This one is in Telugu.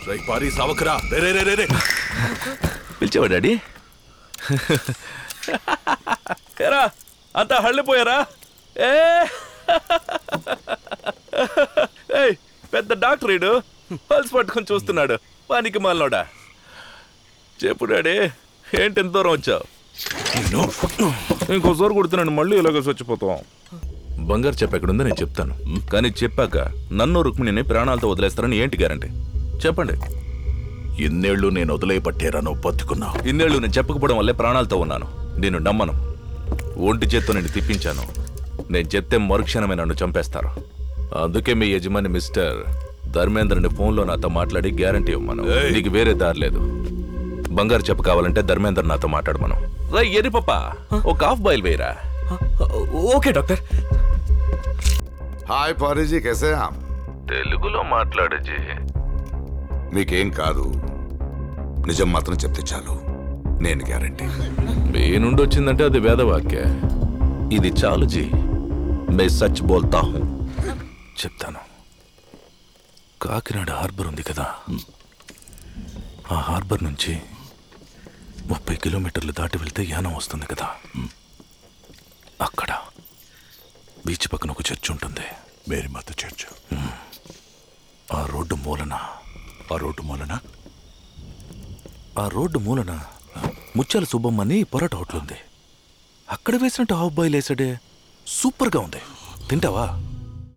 రేయ్ పారి సావకరా రే రే రే రే రే పిలిచేవా డాడీ ఏరా అంతా హళ్ళిపోయారా ఏ ఏయ్, పెద్ద డాక్టర్ ఈడు పల్స్ పట్టుకొని చూస్తున్నాడు పానికి మాలనోడా చెప్పు డాడీ ఏంటి ఎంత దూరం వచ్చావు ఇంకోసారి కొడుతున్నాను మళ్ళీ ఇలాగ చచ్చిపోతాం బంగారు చెప్ప ఎక్కడుందో నేను చెప్తాను కానీ చెప్పాక నన్ను రుక్మిణిని ప్రాణాలతో వదిలేస్తారని ఏంటి గ్యారంటీ చెప్పండి ఇన్నేళ్లు నేను వదిలే పట్టేరా నువ్వు బతుకున్నావు ఇన్నేళ్ళు నేను చెప్పకపోవడం వల్లే ప్రాణాలతో ఉన్నాను నేను నమ్మను ఒంటి చేత్తో నేను తిప్పించాను నేను చెప్తే మరుక్షణమే నన్ను చంపేస్తారు అందుకే మీ యజమాని మిస్టర్ ధర్మేంద్రని ఫోన్లో నాతో మాట్లాడి గ్యారంటీ ఇవ్వమను ఏయ్. నీకు వేరే దారి లేదు బంగారు చెప్పు కావాలంటే ధర్మేంద్ర నాతో మాట్లాడమను రై ఎరి పప్ప ఒక హాఫ్ బాయిల్ వేయరా ఓకే డాక్టర్ హాయ్ పారీజీ कैसे हैं आप తెలుగులో మాట్లాడజీ మీకేం కాదు నిజం మాత్రం చెప్తే చాలు నేను గ్యారంటీ మీ నుండి వచ్చిందంటే అది వేదవాక్య ఇది చాలు జీ మే సచ్ బోల్తా హూ చెప్తాను కాకినాడ హార్బర్ ఉంది కదా ఆ హార్బర్ నుంచి ముప్పై కిలోమీటర్లు దాటి వెళ్తే యానం వస్తుంది కదా అక్కడ బీచ్ పక్కన ఒక చర్చ్ ఉంటుంది మేరీ మాత చర్చ్ ఆ రోడ్డు మూలన ఆ రోడ్డు మూలన ఆ రోడ్డు మూలన ముత్యాల సుబ్బమ్మని పొరాట హోటల్ ఉంది అక్కడ వేసినట్టు హాఫ్ బాయిల్ వేసాడే సూపర్గా ఉంది తింటావా